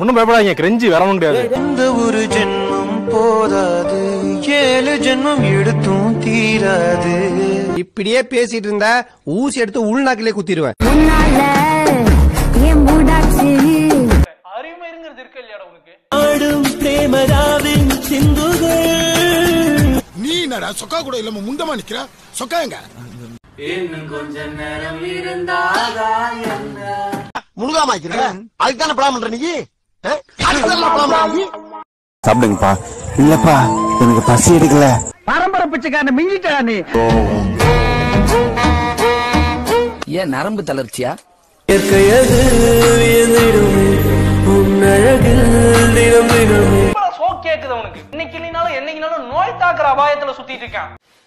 ஒன்றும் பயப்படாதீங்க கிரெஞ்சி வரவும் முடியாது எந்த ஒரு ஜென்மம் போதாது ஏழு ஜென்மம் எடுத்தும் தீராது இப்படியே பேசிட்டு இருந்தா ஊசி எடுத்து உள்நாக்கிலே குத்திடுவேன் உன்னால என் மூடாச்சு அறிவுமைங்கிறது இருக்கு இல்லையாடா உனக்கு ஆடும் பிரேமராவின் சிந்துகள் நீ என்னடா சொக்கா கூட இல்லாம முண்டமா நிக்கிற சொக்கா எங்க முழுகாம ஆக்கிறேன் அதுக்கு தானே படம் பண்ற நீ அதுக்கு படம் பண்ற நீ சாப்பிடுங்கப்பா இல்லப்பா எனக்கு பசி எடுக்கல பரம்பரை பிச்சைக்காரன மிஞ்சிட்டா நீ ஏன் நரம்பு தளர்ச்சியா இயற்கையது வியந்திடுமே உன் அழகில் தினம் தினமே சோ கேக்குது அவனுக்கு இன்னைக்கு இல்லைனாலும் என்னைக்குனாலும் நோய் தாக்குற அபாயத்துல சுத்திட்டு இருக்கான்